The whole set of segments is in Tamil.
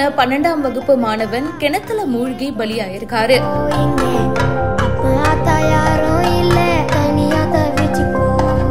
பன்னெண்டாம் வகுப்பு மாணவன் கிணத்துல மூழ்கி பலியாயிருக்காரு இங்க அப்பா அத்தா யாரும் இல்ல தனியா தவிச்சுக்கோ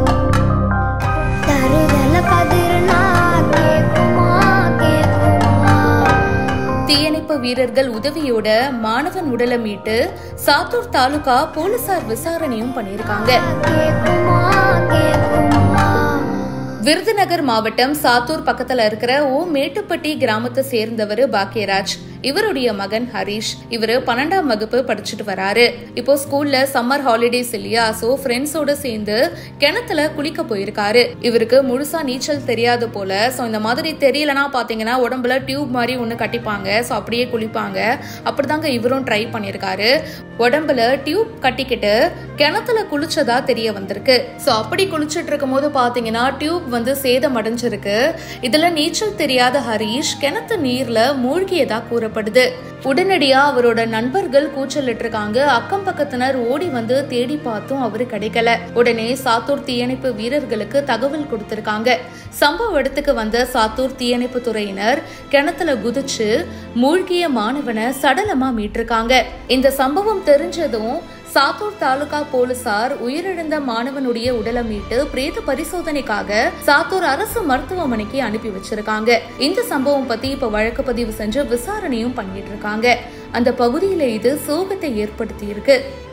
தருதல கதிர்னா கேக்குமா கேக்குமா தீயணைப்பு வீரர்கள் உதவியோட மாணவன் உடலை மீட்டு சாத்தூர் தாலுகா போலீசார் விசாரணையும் பண்ணியிருக்காங்க கேக்குமா கேக்குமா விருதுநகர் மாவட்டம் சாத்தூர் பக்கத்துல இருக்கிற ஓ மேட்டுப்பட்டி கிராமத்தை சேர்ந்தவர் பாக்கியராஜ் இவருடைய மகன் ஹரிஷ் இவரு பன்னெண்டாம் வகுப்பு படிச்சுட்டு வராரு இப்போ ஸ்கூல்ல சம்மர் ஹாலிடேஸ் இல்லையா சோ ஃப்ரெண்ட்ஸோட சேர்ந்து கிணத்துல குளிக்க போயிருக்காரு இவருக்கு முழுசா நீச்சல் தெரியாது போல சோ இந்த மாதிரி தெரியலனா பாத்தீங்கன்னா உடம்புல டியூப் மாதிரி ஒண்ணு கட்டிப்பாங்க சோ அப்படியே குளிப்பாங்க அப்படிதாங்க இவரும் ட்ரை பண்ணியிருக்காரு உடம்புல டியூப் கட்டிக்கிட்டு கிணத்துல குளிச்சதா தெரிய வந்திருக்கு சோ அப்படி குளிச்சிட்டு இருக்கும் போது பாத்தீங்கன்னா டியூப் வந்து சேதம் அடைஞ்சிருக்கு இதுல நீச்சல் தெரியாத ஹரீஷ் கிணத்து நீர்ல மூழ்கியதா கூறப்படுது உடனடியா அவரோட நண்பர்கள் கூச்சலிட்டு இருக்காங்க அக்கம் பக்கத்தினர் ஓடி வந்து தேடி பார்த்தும் அவரு கிடைக்கல உடனே சாத்தூர் தீயணைப்பு வீரர்களுக்கு தகவல் கொடுத்திருக்காங்க சம்பவ இடத்துக்கு வந்த சாத்தூர் தீயணைப்பு துறையினர் கிணத்துல குதிச்சு மூழ்கிய மாணவனை சடலமா மீட்டிருக்காங்க இந்த சம்பவம் தெரிஞ்சதும் சாத்தூர் தாலுகா போலீசார் உயிரிழந்த மாணவனுடைய உடலை மீட்டு பிரேத பரிசோதனைக்காக சாத்தூர் அரசு மருத்துவமனைக்கு அனுப்பி வச்சிருக்காங்க இந்த சம்பவம் பத்தி இப்ப வழக்கு பதிவு செஞ்சு விசாரணையும் பண்ணிட்டு இருக்காங்க அந்த பகுதியில இது சோகத்தை ஏற்படுத்தி இருக்கு